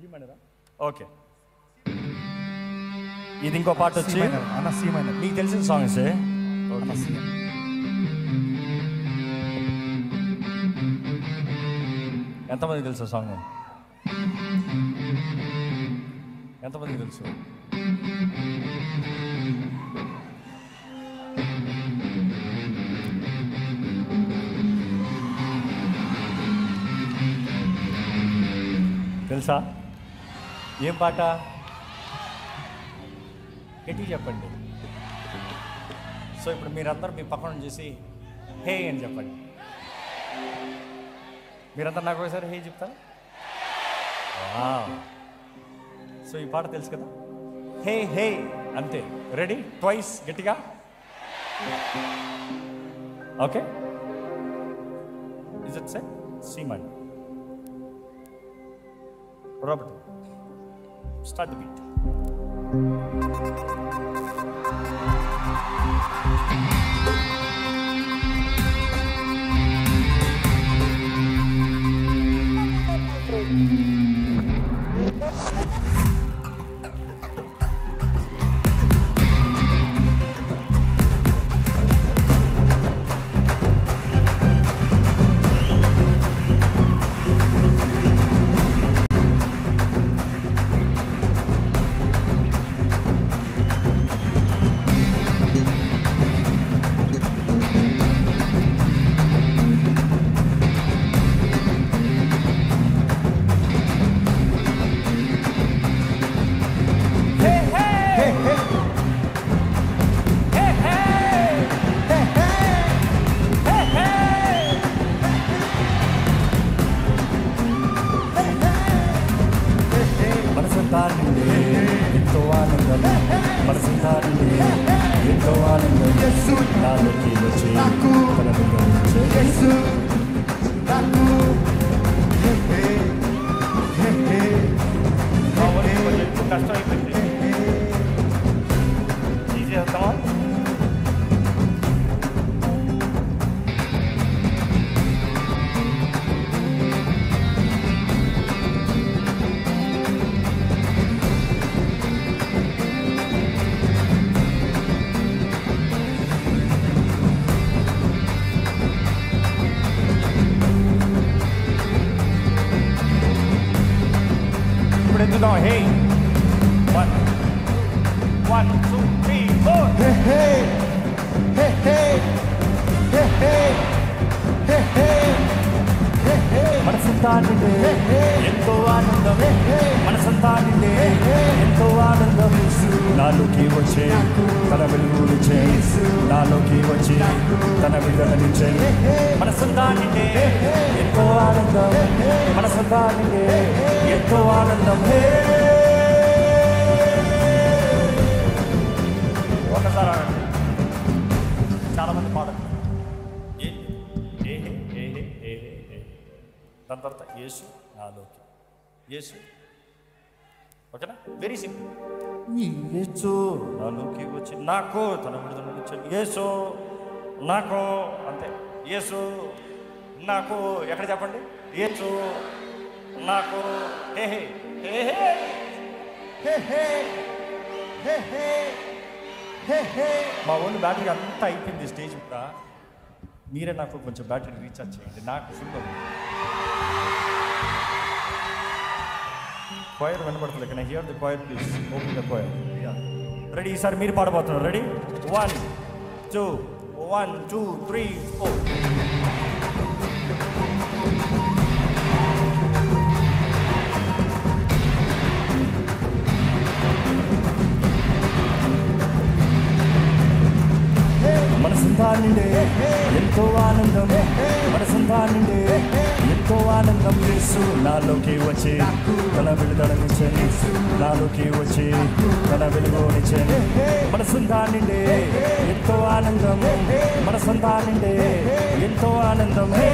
Okay ఇది ఇంకో పాట సి వచ్చి మైనర్ అన్న సి మైనర్ మీకు తెలిసిన సాంగ్స్ అన్న సి ఎంతమంది తెలుసు సాంగ్ ఎంతమందికి తెలుసు తెలుసా ఏం పాట గట్టి చెప్పండి సో ఇప్పుడు మీరందరూ మీ పక్కన చూసి హే అని చెప్పండి మీరంతా నాకు ఒకసారి హే చెప్తారా వావ్. సో ఈ పాట తెలుసు కదా హే హే అంతే రెడీ ట్వైస్ గట్టిగా ఓకే ఇస్ ఇట్ సెట్ సీమన్ రాబర్ట్ స్టార్ట్ ద బీట్ మనసంతా నిండే ఎంతో ఆనందం మనసంతా నిండే ఎంతో ఆనందం నాలోకి వచ్చి తన వచ్చే కష్టం అయిపోయింది ఈజీ అవుతామా ఇప్పుడు ఎందుకు hey one one two three four మనసంతా నిండే ఎంతో ఆనందం మనసంతా నిండే ఎంతో ఆనందం నాలోకి వచ్చే తన వెలుగునిచ్చే నాలోకి వచ్చి తన విడుదలనిచ్చే మనసంతా నిండే ఎంతో ఆనందం మనసంతా నిండే ఎంతో ఆనందం హే ఒకసారి ఆగండి. చాలా మంది పాడరు ఏ ఏ హే, ఏ హే, ఏ హే, ఏ హే. దాని తర్వాత యేసు నాలోకి యేసు ఓకేనా వెరీ సింపుల్ యేసు నాలోకి వచ్చి నాకు తన విడుదల వచ్చాడు యేసు నాకు అంతే యేసు నాకు ఎక్కడ చెప్పండి యేసు నాకు హే హే హే హే మా ఓన్ బ్యాటరీ అంతా అయిపోయింది స్టేజ్ మీద మీరే నాకు కొంచెం బ్యాటరీ రీఛార్జ్ చేయండి నాకు ఫుల్ ఉంది క్వైర్ వినపడుతుంది can hear the choir please open the choir ready ఈసారి మీరు పాడబోతున్నారు ready one two one two three four మనసంతా నిండే ఎంతో ఆనందం మనసంతా నిండే ఎంతో ఆనందం యేసు నాలోకి వచ్చి తన విడుదలనిచ్చే నాలోకి వచ్చి తన వెలుగునిచ్చే మనసంతా నిండే ఎంతో ఆనందం మనసంతా నిండే ఎంతో ఆనందం హే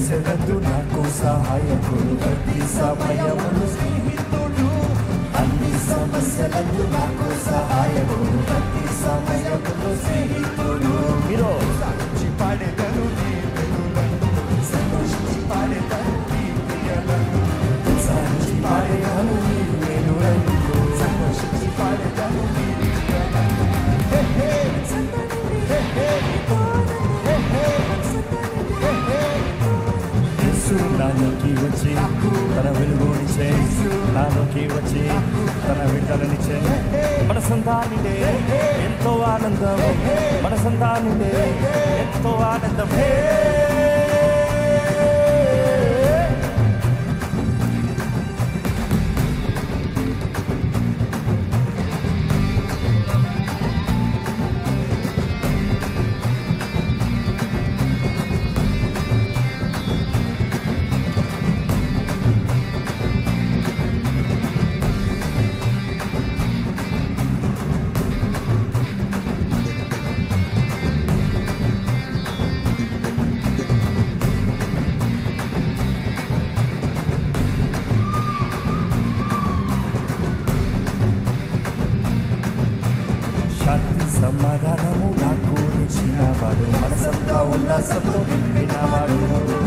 సమస్యలందు నాకు సహాయకుడు ప్రతి సమయములు స్నేహితుడు అన్ని సమస్యలందు నాకు సహాయకుడు ప్రతి సమయములు స్నేహితుడు మీరు సాక్షి పాడేదను నీ వెలుగులను సంతోషించి పాడేదను నీ ప్రియలను సాక్షి పాడేదను నీ వెలుగులను సంతోషించి పాడేదను నీ ప్రియలను హే హే హే హే హే హే హే హే యేసు నాలోకి వచ్చి తన వెలుగునిచ్చే నాలోకి వచ్చి తన విడుదలనిచ్చే మన సంతానిడే ఎంతో ఆనందం మన సంతానిడే ఎంతో ఆనందం హే! శాంతి సమాధానము నాకు ఇచ్చినవాడు మనసంతా ఉల్లాసంతో నింపినవాడు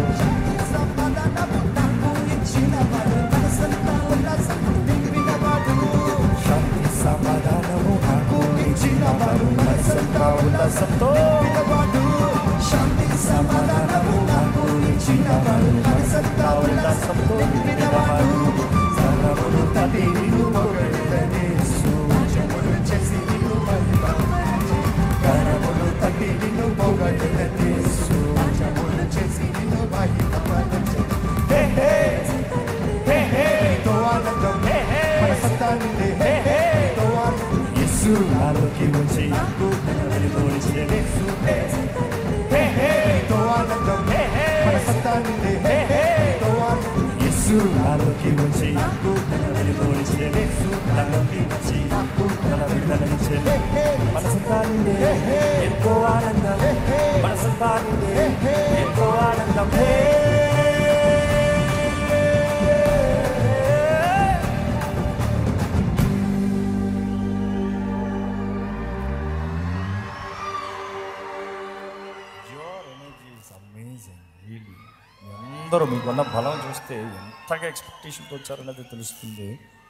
శాంతి సమాధానము నాకు ఇచ్చినవాడు మనసంతా ఉల్లాసంతో శాంతి సమాధానము నాకు ఇచ్చినవాడు మనసంతా ఉల్లాసంతో నింపినవాడు సర్వములు తల్లి నిన్ను పొగడేసు జములు చేసి నిన్ను మహిమపరచు. కరములు తట్టి నిన్ను పొగడేసు జములు చేసి నిన్ను మహిమపరచు. హే హే హే హే తో ఆనందం హే హే మన సత్తానిదే హే హే తో ఆనందం యేసు నాలోకి వచ్చి తన వెలుగునిచ్చే యేసు హే హే హే తో ఆనందం హే హే మన సత్తానిదే హే హే తో ఆనందం యేసు నాలోకి వచ్చి తన వెలుగునిచ్చే యేసు నాలోకి వచ్చి తన విడుదలనిచ్చే మన సత్తానిదే ఎంతో ఆనందం మన సత్తానిదే ఎంతో ఆనందం hey your energy is amazing really అందరూ మీకున్న బలం చూస్తే ఎంతగా ఎక్స్పెక్టేషన్తో వచ్చారనేది తెలుస్తుంది